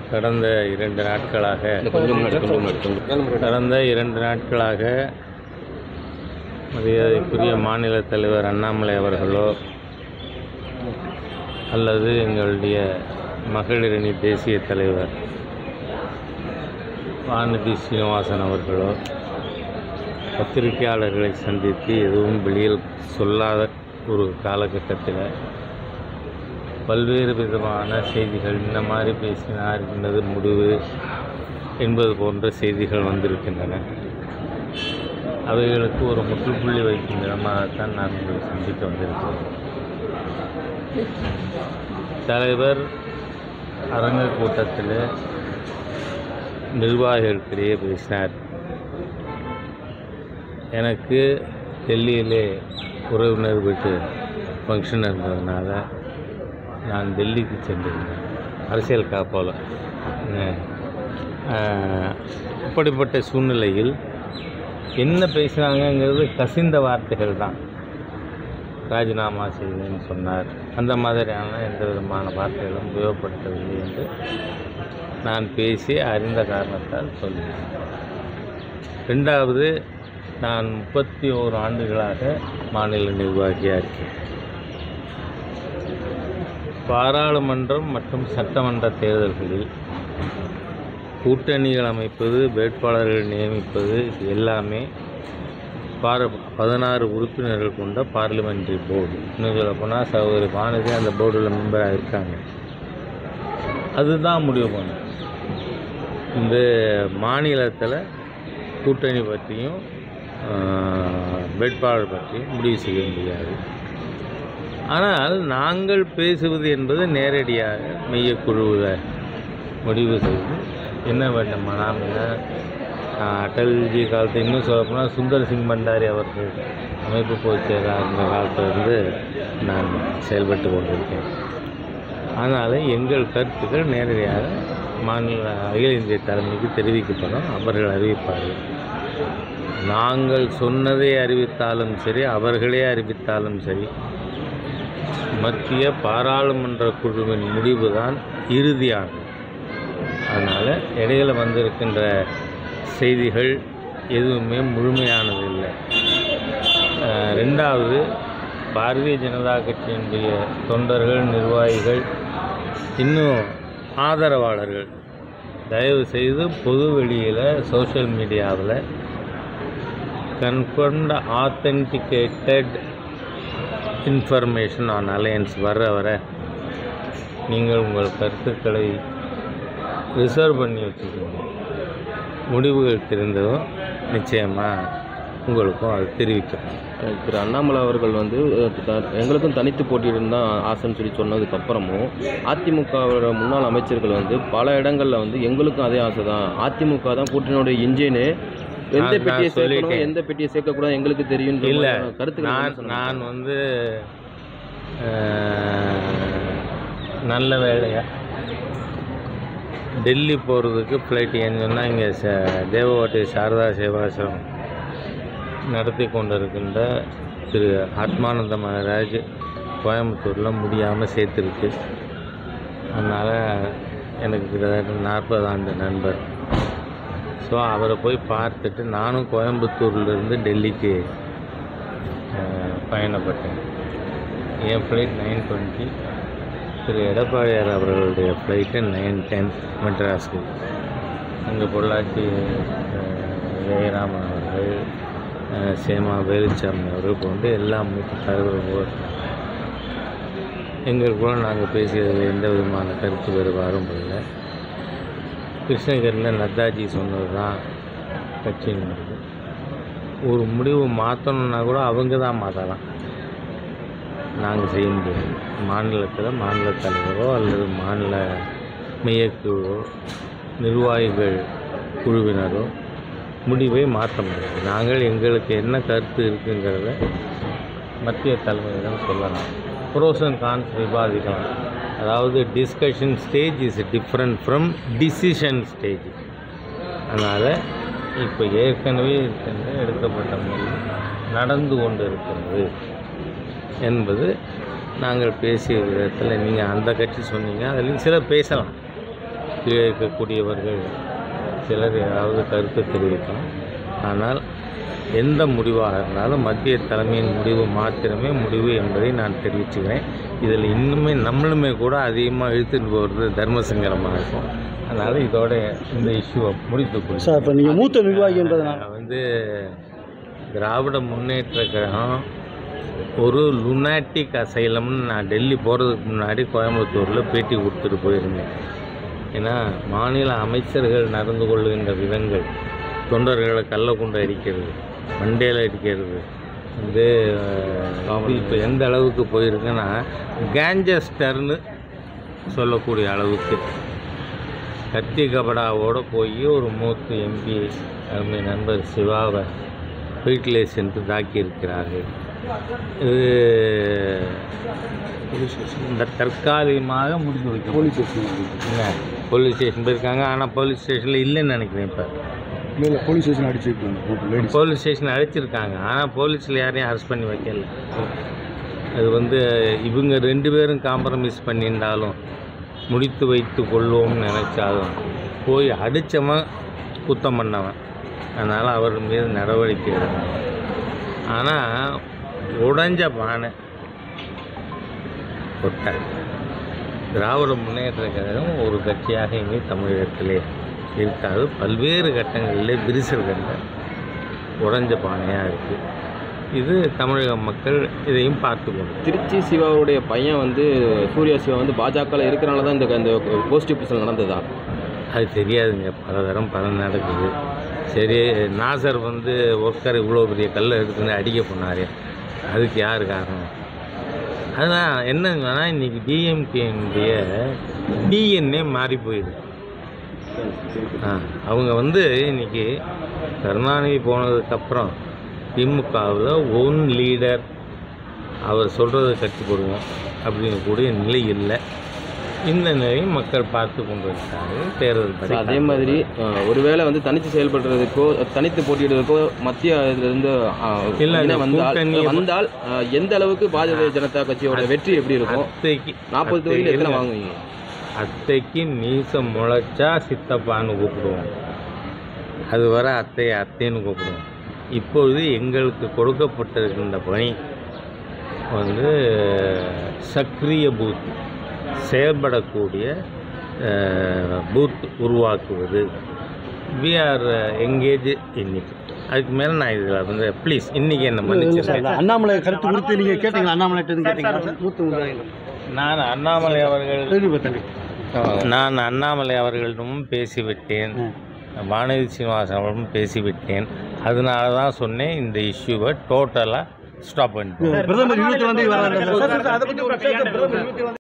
கடந்த இரண்டு நாட்களாக கொஞ்சம் முன்னாடி கொஞ்சம் முன்னாடி கொஞ்சம் கடந்த இரண்டு நாட்களாக மரியாதைக்குரிய மாநில தலைவர் அண்ணாமலை அவர்களோ அல்லது எங்களுடைய மகளிரணி தேசிய தலைவர் வானதி சீனிவாசன் அவர்களோ பத்திரிகையாளர்களை சந்தித்து எதுவும் வெளியில் சொல்லாத ஒரு காலகட்டத்தில் பல்வேறு விதமான செய்திகள் இந்த மாதிரி பேசினார் என்பது முடிவு என்பது போன்ற செய்திகள் வந்திருக்கின்றன அவைகளுக்கு ஒரு முற்றுப்புள்ளி வைக்கும் விதமாகத்தான் நான் உங்களை சந்திக்க வந்திருக்கிறேன் தலைவர் அரங்க கூட்டத்தில் நிர்வாகிகளுக்கிடையே பேசினார் எனக்கு டெல்லியிலே உறவினர் வீட்டு ஃபங்க்ஷன் இருந்ததுனால நான் டெல்லிக்கு சென்றிருந்தேன் அரசியல் காப்போல அப்படிப்பட்ட சூழ்நிலையில் என்ன பேசினாங்கங்கிறது கசிந்த வார்த்தைகள் தான் ராஜினாமா செய்வேன்னு சொன்னார் அந்த மாதிரியான எந்த விதமான வார்த்தைகளும் உபயோகப்படுத்தவில்லை என்று நான் பேசி அறிந்த காரணத்தால் சொல்லினேன் ரெண்டாவது நான் முப்பத்தி ஓரு ஆண்டுகளாக மாநில நிர்வாகியாக இருக்கேன் பாராளுமன்றம் மற்றும் சட்டமன்ற தேர்தல்களில் கூட்டணிகள் அமைப்பது வேட்பாளர்கள் நியமிப்பது இது எல்லாமே பார பதினாறு உறுப்பினர்கள் கொண்ட பார்லிமெண்ட்ரி போர்டு இன்னும் சொல்லப்போனால் சகோதரி வானதி அந்த போர்டில் மெம்பராக இருக்காங்க அதுதான் முடிவு பண்ணும் இந்த மாநிலத்தில் கூட்டணி பற்றியும் ஆஹ், வேட்பாளர் பற்றியும் முடிவு செய்ய முடியாது ஆனால் நாங்கள் பேசுவது என்பது நேரடியாக மெய்யக்குழுவில் முடிவு செய்து என்ன வேண்டுமானால் ஆஹ், அடல்ஜி காலத்து இன்னும் சொல்லப்போனால் சுந்தர் சிங் பண்டாரி அவர்கள் அமைப்பு பொதுச் செயலாளர் இருந்த காலத்திலிருந்து நான் செயல்பட்டு கொண்டிருக்கேன் அதனால் எங்கள் கருத்துக்கள் நேரடியாக மாநில அகில இந்திய தலைமைக்கு தெரிவிக்கப்படும் அவர்கள் அறிவிப்பார்கள் நாங்கள் சொன்னதை அறிவித்தாலும் சரி அவர்களே அறிவித்தாலும் சரி மத்திய பாராளுமன்ற குழுவின் முடிவு தான் இறுதியானது அதனால் இடையில வந்திருக்கின்ற செய்திகள் எதுவுமே முழுமையானது இல்லை அஹ், ரெண்டாவது பாரதிய ஜனதா கட்சியினுடைய தொண்டர்கள் நிர்வாகிகள் இன்னும் ஆதரவாளர்கள் தயவு செய்து பொது வெளியில் சோஷியல் மீடியாவில் confirmed authenticated information on alliance வர வர நீங்கள் உங்கள் கருத்துக்களை ரிசர்வ் பண்ணி வச்சுக்கோங்க முடிவுகள் தெரிந்ததும் நிச்சயமாக உங்களுக்கும் அது தெரிவிக்கப்படும் அஹ் திரு அண்ணாமலை அவர்கள் வந்து அஹ், த- எங்களுக்கும் தனித்து போட்டியிடும் தான் ஆசைன்னு சொல்லி சொன்னதுக்கு அப்புறமும் அதிமுகவோட முன்னாள் அமைச்சர்கள் வந்து பல இடங்கள்ல வந்து எங்களுக்கும் அதே ஆசை தான் அதிமுக தான் கூட்டணியோட இன்ஜினு எந்த நான் பெட்டியை சேர்க்கணும் சொல்லிட்டேன். எந்த பெட்டியை சேர்க்கக்கூடாது எங்களுக்கு தெரியும் இல்லை கருத்துக்கள் என்ன நான் சொன்னாங்க? நான் வந்து அஹ், நல்ல வேலையா டெல்லி போகிறதுக்கு ஃப்ளைட் ஏன்னு சொன்னால் இங்கே ச தேவவாட்டி சாரதா சேவாசிரம் நடத்தி கொண்டிருக்கின்ற திரு ஆத்மானந்த மகாராஜ் கோயம்புத்தூரில் முடியாமல் சேர்த்துருக்கு அதனால் எனக்கு கிட்டத்தட்ட நாற்பது ஆண்டு நண்பர் ஸோ அவரை போய் பார்த்துட்டு நானும் கோயம்புத்தூர்லேருந்து டெல்லிக்கு அஹ், பயணப்பட்டேன் என் ஃப்ளைட் நைன் டுவெண்ட்டி திரு எடப்பாடியார் அவர்களுடைய ஃப்ளைட்டு நைன் டென் மெட்ராஸ்க்கு அங்கே பொள்ளாச்சி அஹ், ஜெயராமன் அவர்கள் அஹ், சேமா வேலுச்சாமி அவர்கள் போன்று எல்லா அமைப்பு தலைவர்கள் எங்களுக்குள்ள நாங்கள் பேசியதில் எந்த விதமான கருத்து வேறுபாடும் இல்லை கிருஷ்ணகிரியில் நத்தாஜி சொன்னது தான் கட்சிங்கிறது ஒரு முடிவு மாற்றணுன்னா கூட அவங்க தான் மாற்றலாம் நாங்கள் செய்ய முடியாது மாநிலத்தில் மாநில தலைவரோ அல்லது மாநில மையக்குழுவோ நிர்வாகிகள் குழுவினரோ முடிவை மாற்ற முடியாது நாங்கள் எங்களுக்கு என்ன கருத்து இருக்குங்கிறத மத்திய தலைமையிடம் சொல்லலாம் ப்ரோஸ் அண்ட் கான்ஸ் விவாதிக்கலாம் அதாவது discussion stage is different from decision stage அதனால் இப்போ ஏற்கனவே இருக்கின்ற எடுக்கப்பட்ட முடிவு நடந்து கொண்டு இருக்கிறது என்பது நாங்கள் பேசிய விதத்தில் நீங்கள் அந்த கட்சி சொன்னீங்க அதுலேயும் சிலர் பேசலாம் கீழே இருக்கக்கூடியவர்கள் சிலர் ஏதாவது கருத்து தெரிவிக்கலாம் ஆனால் எந்த முடிவாக இருந்தாலும் மத்திய தலைமையின் முடிவு மாத்திரமே முடிவு என்பதை நான் தெரிவிச்சுக்கிறேன் இதில் இன்னுமே நம்மளுமே கூட அதிகமாக இழுத்துட்டு போகிறது தர்மசங்கரமாக இருக்கும் அதனால் இதோட இந்த இஷ்யூவை முடித்துக்கொள்ளும் சார் இப்போ நீங்கள் மூத்த நிர்வாகின்றதுனால நான் வந்து திராவிட முன்னேற்ற கழகம் ஒரு லுனாட்டிக் அசைலம்னு நான் டெல்லி போகிறதுக்கு முன்னாடி கோயம்புத்தூரில் பேட்டி கொடுத்துட்டு போயிருந்தேன் ஏன்னா மாநில அமைச்சர்கள் நடந்து கொள்ளுகின்ற விதங்கள் தொண்டர்களை கள்ள கொண்டு அடிக்கிறது மண்டையில் அடிக்கிறது வந்து இப்போ எந்த அளவுக்கு போயிருக்குன்னா கேஞ்சஸ்டர்னு சொல்லக்கூடிய அளவுக்கு கத்தி கபடாவோட போய் ஒரு மூத்த எம்பி அருமை நண்பர் சிவாவை வீட்டிலே சென்று தாக்கியிருக்கிறார்கள் இது இந்த தற்காலிகமாக முடிந்து வைக்க போலீஸ் ஸ்டேஷன் என்ன போலீஸ் ஸ்டேஷன் போயிருக்காங்க ஆனால் போலீஸ் ஸ்டேஷனில் இல்லைன்னு நினைக்கிறேன் இப்போ இல்லை இல்லை போலீஸ் ஸ்டேஷன் அடிச்சிருக்காங்க லேடிஸ் போலீஸ் ஸ்டேஷன் அழைச்சிருக்காங்க ஆனால் போலீஸில் யாரையும் அரெஸ்ட் பண்ணி வைக்கல அது வந்து இவங்க ரெண்டு பேரும் காம்ப்ரமைஸ் பண்ணியிருந்தாலும் முடித்து வைத்து கொள்வோம்னு நினச்சாலும் போய் அடித்தவன் குத்தம் பண்ணவன் அதனால் அவர் மீது நடவடிக்கை எடுக்கணும் ஆனால் உடைஞ்ச பானை கொட்டை திராவிட முன்னேற்ற கழகம் ஒரு கட்சியாக இனி தமிழகத்திலே இருக்காது பல்வேறு கட்டங்களிலே விரிசல் கண்ட உடைஞ்ச பானையாக இருக்குது இது தமிழக மக்கள் இதையும் பார்த்து கொண்டு திருச்சி சிவாவுடைய பையன் வந்து சூர்யா சிவா வந்து பாஜகவில் இருக்கிறனால தான் இந்த இந்த போஸ்டிவ் பிரச்சனை நடந்ததா அது தெரியாதுங்க பல தரம் பல நடக்குது சரி நாசர் வந்து ஒர்க்கர் இவ்வளோ பெரிய கல்லை எடுத்துன்னு அடிக்க போனார் அதுக்கு யார் காரணம் அதான் என்னன்னா இன்னைக்கு டிஎம்கேனுடைய டிஎன்ஏ மாறி போயிருக்கு ஆ அவங்க வந்து இன்னைக்கு கருணாநிதி போனதுக்கப்புறம் திமுகவில் ஒன் லீடர் அவர் சொல்கிறத கட்டுப்படுவோம் அப்படின்னு கூடிய நிலை இல்லை இந்த நிலையும் மக்கள் பார்த்து கொண்டு இருக்காங்க தேர்தல் படி அதே மாதிரி அஹ், ஒருவேளை வந்து தனித்து செயல்படுறதுக்கோ தனித்து போட்டியிடுறதுக்கோ மத்திய இதிலிருந்து அஹ், இல்ல, இணை இந்த வந்தால் கூட்டணி- வந்தால் அஹ், எந்த அளவுக்கு பாரதிய ஜனதா கட்சியோட வெற்றி எப்படி இருக்கும் அத்தைக்கு நாற்பது தொகுதியில் எத்தனை அத்தை- வாங்குவீங்க அத்தைக்கு மீசம் முளைச்சா சித்தப்பான்னு கூப்பிடுவோம் அது வரை அத்தையை அத்தைன்னு கூப்பிடுவோம் இப்பொழுது எங்களுக்கு கொடுக்கப்பட்டிருக்கின்ற பணி வந்து சக்ரிய பூத் செயல்படக்கூடிய அஹ், பூத் உருவாக்குவது வி ஆர் எங்கேஜ் இன்னைக்கு அதுக்கு மேலே நான் இதில் வந்து ப்ளீஸ் இன்னைக்கு என்ன மன்னிச்சிருக்கேன் அண்ணாமலை கருத்து குறித்து நீங்கள் கேட்டீங்களா அண்ணாமலை கேட்டீங்களா சார் மூத்த நிர்வாகிகள் நான் அண்ணாமலை அவர்கள் கண்டிப்பாக தம்பி நான் அண்ணாமலை அவர்களிடமும் பேசிவிட்டேன் ம். வானதி சீனிவாசன் அவர்களும் பேசிவிட்டேன் அதனால தான் சொன்னேன் இந்த இஷ்யூவை டோட்டலாக ஸ்டாப் பண்ணிட்டோம் பிரதமர் இருபத்தி ஒன்றாம் தேதி வராங்க சார் அதை பற்றி ஒரு பிரதமர் இருபத்தி